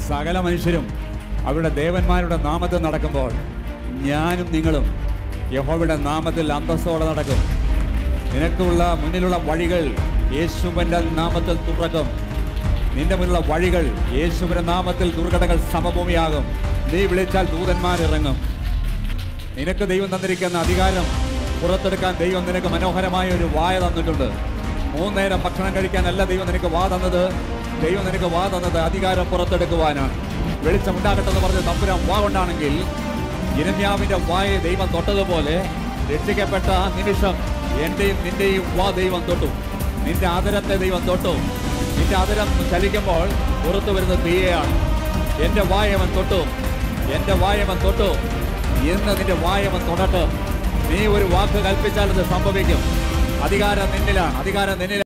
സകല മനുഷ്യരും അവരുടെ ദേവന്മാരുടെ നാമത്തിൽ നടക്കുമ്പോൾ ഞാനും നിങ്ങളും യഹോവയുടെ നാമത്തിൽ അന്തസ്സോടെ നടക്കും നിനക്കുള്ള മുന്നിലുള്ള വഴികൾ യേശുവിൻ്റെ നാമത്തിൽ തുറക്കും നിന്റെ മുന്നിലുള്ള വഴികൾ യേശുവിന്റെ നാമത്തിൽ ദുർഘടകൾ സമഭൂമിയാകും നീ വിളിച്ചാൽ ദൂതന്മാർ ഇറങ്ങും നിനക്ക് ദൈവം തന്നിരിക്കുന്ന അധികാരം പുറത്തെടുക്കാൻ ദൈവം നിനക്ക് മനോഹരമായ ഒരു വായ തന്നിട്ടുണ്ട് മൂന്നേരം ഭക്ഷണം കഴിക്കാനല്ല ദൈവം നിനക്ക് വാ തന്നത് ദൈവം നിനക്ക് വാ തന്നത് അധികാരം പുറത്തെടുക്കുവാനാണ് വെളിച്ചം ഉണ്ടാകട്ടെ എന്ന് പറഞ്ഞ് തമ്പുരാൻ വാ കൊണ്ടാണെങ്കിൽ ഇരമ്യാവിന്റെ വായെ ദൈവം തൊട്ടതുപോലെ രക്ഷിക്കപ്പെട്ട ആ നിമിഷം എന്റെയും നിന്റെയും വാ ദൈവം തൊട്ടു നിന്റെ ആദരത്തെ ദൈവം തൊട്ടു നിന്റെ ആദരം ചലിക്കുമ്പോൾ പുറത്തു വരുന്നത് തീയെയാണ് എന്റെ വായവൻ തൊട്ടു എന്റെ വായവൻ തൊട്ടു എന്ന് നിന്റെ വായവൻ തൊടട്ട് നീ ഒരു വാക്ക് കൽപ്പിച്ചാൽ അത് സംഭവിക്കും അധികാരം നിന്നിലാണ് അധികാരം നിന്നിലാണ്